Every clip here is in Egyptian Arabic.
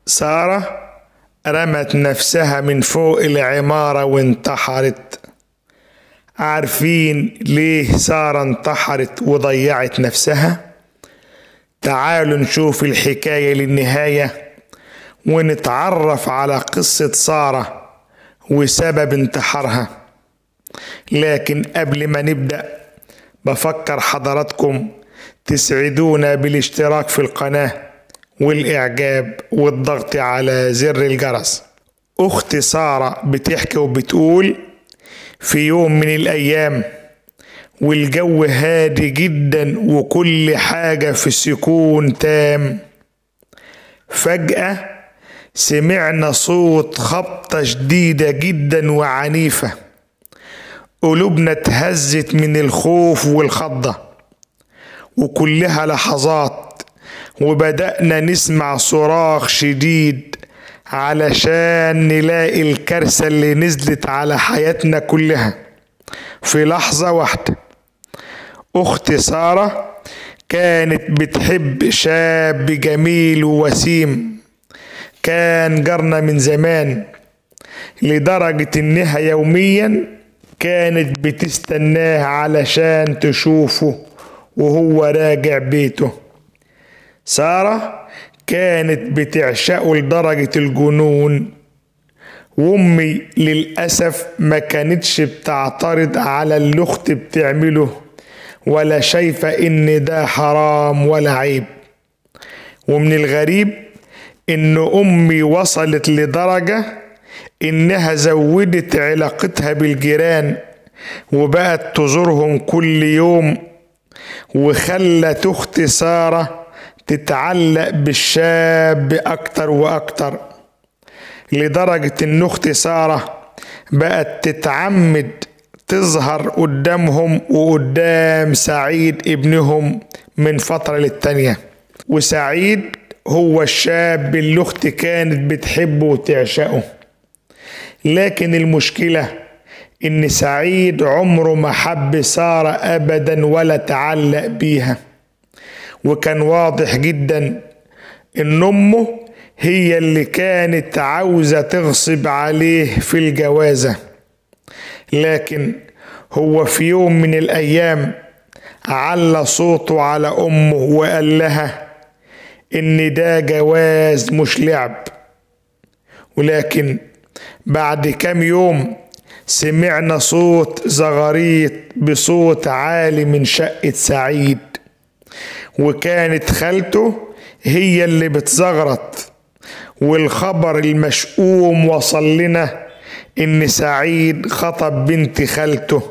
سارة رمت نفسها من فوق العمارة وانتحرت عارفين ليه سارة انتحرت وضيعت نفسها تعالوا نشوف الحكاية للنهاية ونتعرف على قصة سارة وسبب انتحارها لكن قبل ما نبدأ بفكر حضراتكم تسعدونا بالاشتراك في القناة والإعجاب والضغط على زر الجرس أختي سارة بتحكي وبتقول في يوم من الأيام والجو هادي جدا وكل حاجة في سكون تام فجأة سمعنا صوت خبطة شديدة جدا وعنيفة قلوبنا اتهزت من الخوف والخضة وكلها لحظات وبدأنا نسمع صراخ شديد علشان نلاقي الكارثة اللي نزلت على حياتنا كلها في لحظة واحدة أختي سارة كانت بتحب شاب جميل ووسيم كان جارنا من زمان لدرجة إنها يوميا كانت بتستناه علشان تشوفه وهو راجع بيته سارة كانت بتعشقه لدرجة الجنون وامي للأسف ما كانتش بتعترض على اللي اختي بتعمله ولا شايفة ان ده حرام ولا عيب ومن الغريب ان امي وصلت لدرجة انها زودت علاقتها بالجيران وبقت تزورهم كل يوم وخلت اختي ساره تتعلق بالشاب أكتر وأكتر لدرجة إن أختي سارة بقت تتعمد تظهر قدامهم وقدام سعيد ابنهم من فترة للتانية وسعيد هو الشاب اللي أختي كانت بتحبه وتعشقه لكن المشكلة إن سعيد عمره ما حب سارة أبدا ولا تعلق بيها وكان واضح جدا ان امه هي اللي كانت عاوزه تغصب عليه في الجوازه لكن هو في يوم من الايام على صوته على امه وقال لها ان ده جواز مش لعب ولكن بعد كام يوم سمعنا صوت زغاريط بصوت عالي من شقه سعيد وكانت خالته هي اللي بتزغرط والخبر المشؤوم وصل لنا ان سعيد خطب بنت خالته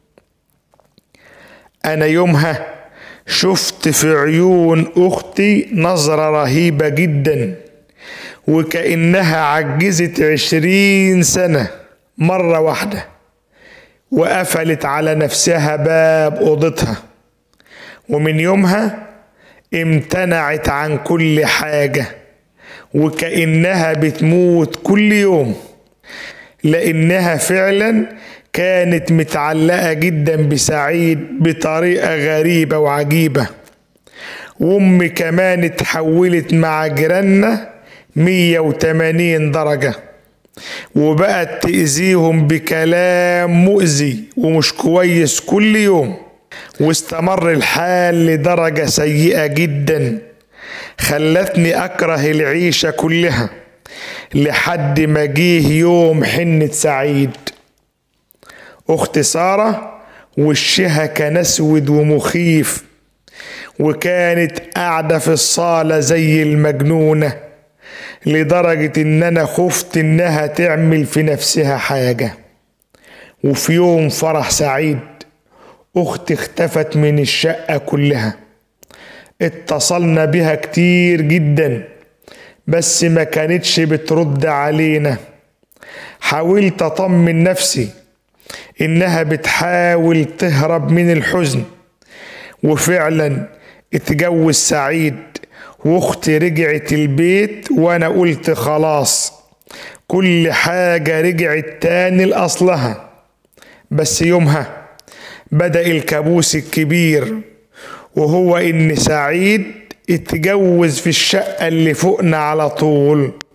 انا يومها شفت في عيون اختي نظرة رهيبة جدا وكأنها عجزت عشرين سنة مرة واحدة وقفلت على نفسها باب اوضتها ومن يومها امتنعت عن كل حاجة وكأنها بتموت كل يوم لأنها فعلا كانت متعلقة جدا بسعيد بطريقة غريبة وعجيبة وأمي كمان اتحولت مع جيراننا 180 درجة وبقت تأذيهم بكلام مؤذي ومش كويس كل يوم واستمر الحال لدرجة سيئة جدا خلتني أكره العيشة كلها لحد ما جيه يوم حنة سعيد أخت سارة وشها كان أسود ومخيف وكانت قاعدة في الصالة زي المجنونة لدرجة إن أنا خفت إنها تعمل في نفسها حاجة وفي يوم فرح سعيد أختي اختفت من الشقة كلها اتصلنا بها كتير جدا بس ما كانتش بترد علينا حاولت أطمن نفسي إنها بتحاول تهرب من الحزن وفعلا اتجوز سعيد واختي رجعت البيت وانا قلت خلاص كل حاجة رجعت تاني لأصلها بس يومها بدأ الكابوس الكبير وهو إن سعيد اتجوز في الشقة اللي فوقنا على طول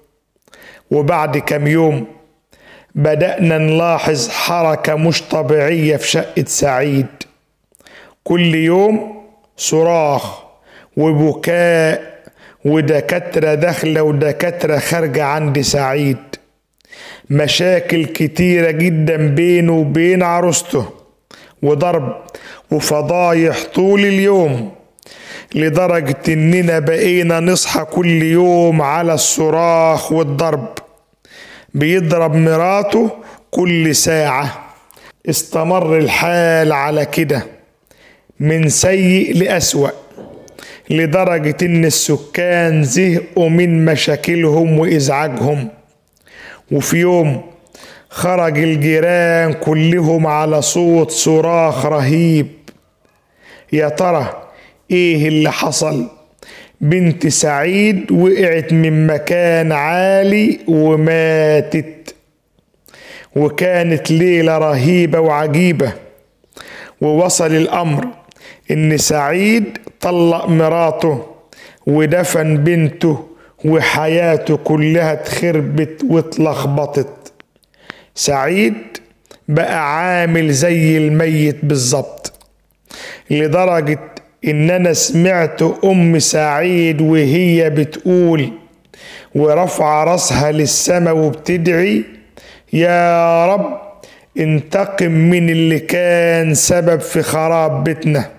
وبعد كم يوم بدأنا نلاحظ حركة مش طبيعية في شقة سعيد كل يوم صراخ وبكاء ودكاترة داخلة ودكاترة خارجة عند سعيد مشاكل كتيرة جدا بينه وبين عروسته وضرب وفضايح طول اليوم لدرجة إننا بقينا نصحى كل يوم على الصراخ والضرب بيضرب مراته كل ساعة استمر الحال على كده من سيء لأسوأ لدرجة إن السكان زهقوا من مشاكلهم وإزعاجهم وفي يوم خرج الجيران كلهم على صوت صراخ رهيب يا ترى ايه اللي حصل بنت سعيد وقعت من مكان عالي وماتت وكانت ليلة رهيبة وعجيبة ووصل الأمر إن سعيد طلق مراته ودفن بنته وحياته كلها اتخربت واتلخبطت سعيد بقى عامل زي الميت بالظبط لدرجة إن أنا سمعت أم سعيد وهي بتقول ورفع راسها للسماء وبتدعي يا رب انتقم من اللي كان سبب في خراب بيتنا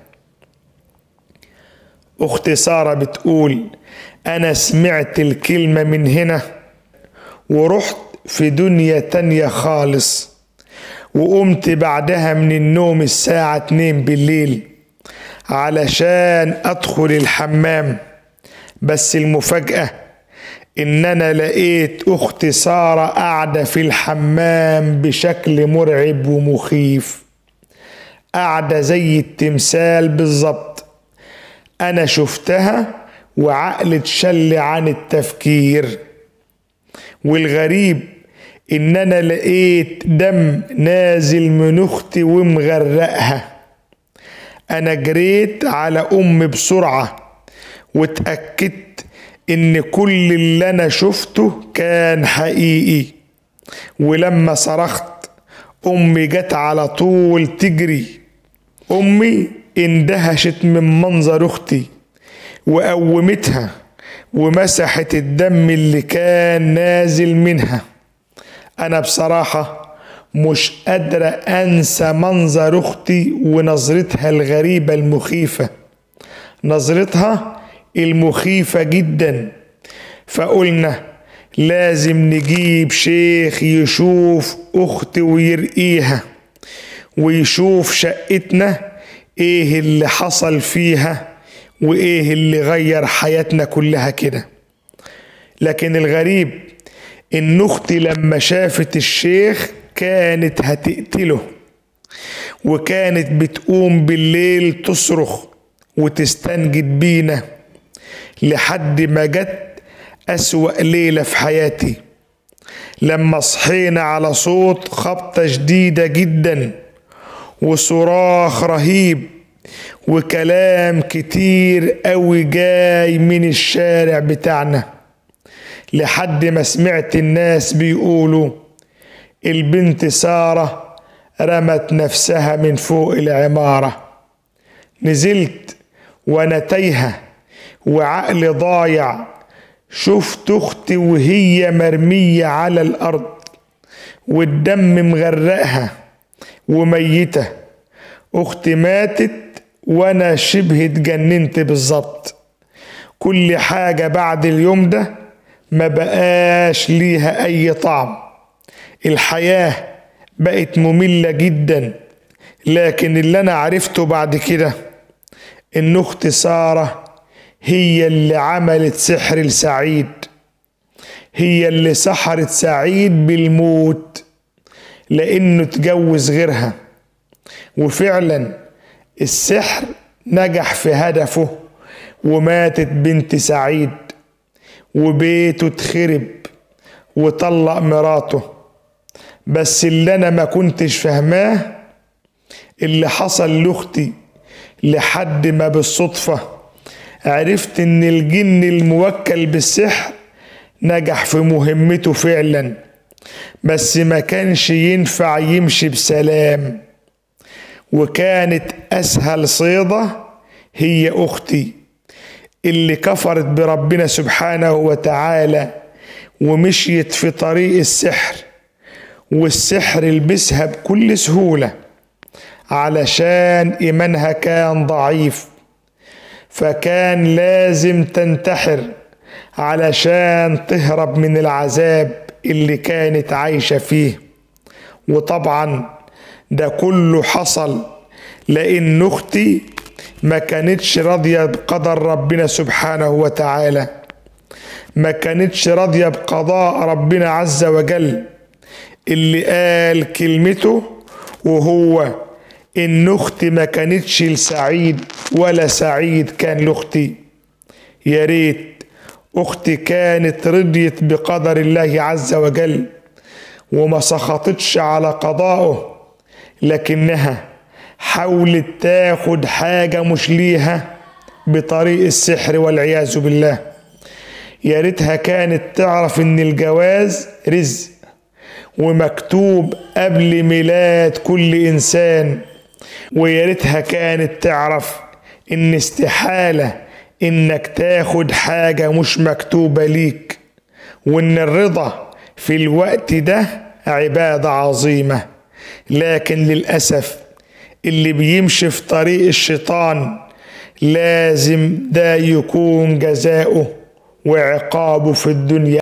أختي سارة بتقول أنا سمعت الكلمة من هنا ورحت في دنيا تانية خالص وقمت بعدها من النوم الساعة اتنين بالليل علشان أدخل الحمام بس المفاجأة إن أنا لقيت أختي سارة قاعدة في الحمام بشكل مرعب ومخيف قاعدة زي التمثال بالظبط أنا شفتها وعقلي اتشل عن التفكير والغريب ان انا لقيت دم نازل من اختي ومغرقها انا جريت على امي بسرعه واتاكدت ان كل اللي انا شفته كان حقيقي ولما صرخت امي جت على طول تجري امي اندهشت من منظر اختي وقومتها ومسحت الدم اللي كان نازل منها انا بصراحه مش قادره انسى منظر اختي ونظرتها الغريبه المخيفه نظرتها المخيفه جدا فقلنا لازم نجيب شيخ يشوف اختي ويرقيها ويشوف شقتنا ايه اللي حصل فيها وايه اللي غير حياتنا كلها كده لكن الغريب ان اختي لما شافت الشيخ كانت هتقتله وكانت بتقوم بالليل تصرخ وتستنجد بينا لحد ما جت أسوأ ليلة في حياتي لما صحينا على صوت خبطة شديدة جدا وصراخ رهيب وكلام كتير قوي جاي من الشارع بتاعنا لحد ما سمعت الناس بيقولوا البنت سارة رمت نفسها من فوق العمارة نزلت وانا تايهة وعقلي ضايع شفت اختي وهي مرمية على الارض والدم مغرقها وميتة اختي ماتت وانا شبه اتجننت بالظبط كل حاجة بعد اليوم ده ما بقاش ليها اي طعم الحياة بقت مملة جدا لكن اللي انا عرفته بعد كده ان اختي سارة هي اللي عملت سحر لسعيد هي اللي سحرت سعيد بالموت لانه اتجوز غيرها وفعلا السحر نجح في هدفه وماتت بنت سعيد وبيته اتخرب وطلق مراته بس اللي انا ما كنتش فاهماه اللي حصل لاختي لحد ما بالصدفة عرفت ان الجن الموكل بالسحر نجح في مهمته فعلا بس ما كانش ينفع يمشي بسلام وكانت أسهل صيدة هي أختي اللي كفرت بربنا سبحانه وتعالى ومشيت في طريق السحر والسحر لبسها بكل سهولة علشان إيمانها كان ضعيف فكان لازم تنتحر علشان تهرب من العذاب اللي كانت عايشة فيه وطبعا ده كله حصل لأن أختي ما كانتش راضية بقدر ربنا سبحانه وتعالى ما كانتش راضية بقضاء ربنا عز وجل اللي قال كلمته وهو إن أختي ما كانتش لسعيد ولا سعيد كان لأختي يا ريت أختي كانت رضيت بقدر الله عز وجل وما سخطتش على قضائه لكنها حاولت تاخد حاجة مش ليها بطريق السحر والعياذ بالله يا ريتها كانت تعرف ان الجواز رزق ومكتوب قبل ميلاد كل انسان ويا ريتها كانت تعرف ان استحالة انك تاخد حاجة مش مكتوبة ليك وان الرضا في الوقت ده عبادة عظيمة لكن للأسف اللي بيمشي في طريق الشيطان لازم ده يكون جزاؤه وعقابه في الدنيا